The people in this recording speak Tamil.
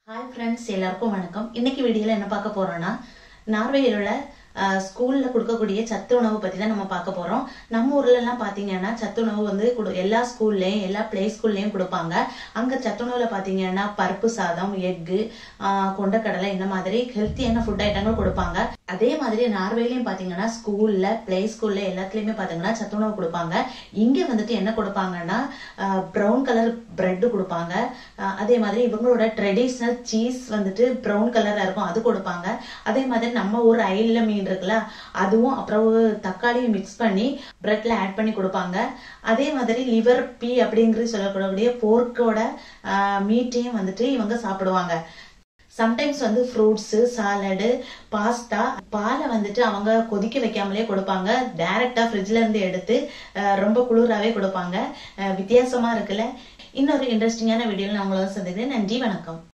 ஹாய் ஃப்ரெண்ட்ஸ் எல்லாருக்கும் வணக்கம் இன்னைக்கு வீடியோல என்ன பார்க்க போறோம்னா நார்வேயில் உள்ள ஸ்கூல்ல கொடுக்கக்கூடிய சத்து உணவு பத்தி தான் நம்ம பார்க்க போறோம் நம்ம ஊர்ல எல்லாம் பாத்தீங்கன்னா சத்து உணவு வந்து கொடு- எல்லா ஸ்கூல்லயும் எல்லா பிளே ஸ்கூல்லயும் கொடுப்பாங்க அங்க சத்துணவுல பாத்தீங்கன்னா பருப்பு சாதம் எக்கு கொண்டக்கடலை இந்த மாதிரி ஹெல்த்தியான ஃபுட் ஐட்டங்கள் கொடுப்பாங்க அதே மாதிரி நார்வேலையும் பாத்தீங்கன்னா ஸ்கூல்ல பிளே ஸ்கூல்ல எல்லாத்துலயுமே பாத்தீங்கன்னா சத்துணவு கொடுப்பாங்க இங்க வந்துட்டு என்ன கொடுப்பாங்கன்னா ப்ரௌன் கலர் பிரெட் கொடுப்பாங்க அஹ் அதே மாதிரி இவங்களோட ட்ரெடிஷ்னல் சீஸ் வந்துட்டு ப்ரௌன் கலரா இருக்கும் அது கொடுப்பாங்க அதே மாதிரி நம்ம ஊர் அயில மீன் இருக்குல்ல அதுவும் அப்புறம் தக்காளியும் மிக்ஸ் பண்ணி பிரெட்ல ஆட் பண்ணி கொடுப்பாங்க அதே மாதிரி லிவர் பீ அப்படிங்கிறது சொல்லக்கூடிய போர்க்கோட மீட்டையும் வந்துட்டு இவங்க சாப்பிடுவாங்க சம்டைம்ஸ் வந்து ஃப்ரூட்ஸு சாலடு பாஸ்தா பாலை வந்துட்டு அவங்க கொதிக்க வைக்காமலே கொடுப்பாங்க டைரக்டா ஃப்ரிட்ஜ்ல இருந்து எடுத்து அஹ், ரொம்ப குளிராவே கொடுப்பாங்க அஹ், வித்தியாசமா இருக்குல்ல இன்னொரு இன்ட்ரெஸ்டிங்கான வீடியோவில் நான் உங்களை சந்திக்கிறேன் நன்றி வணக்கம்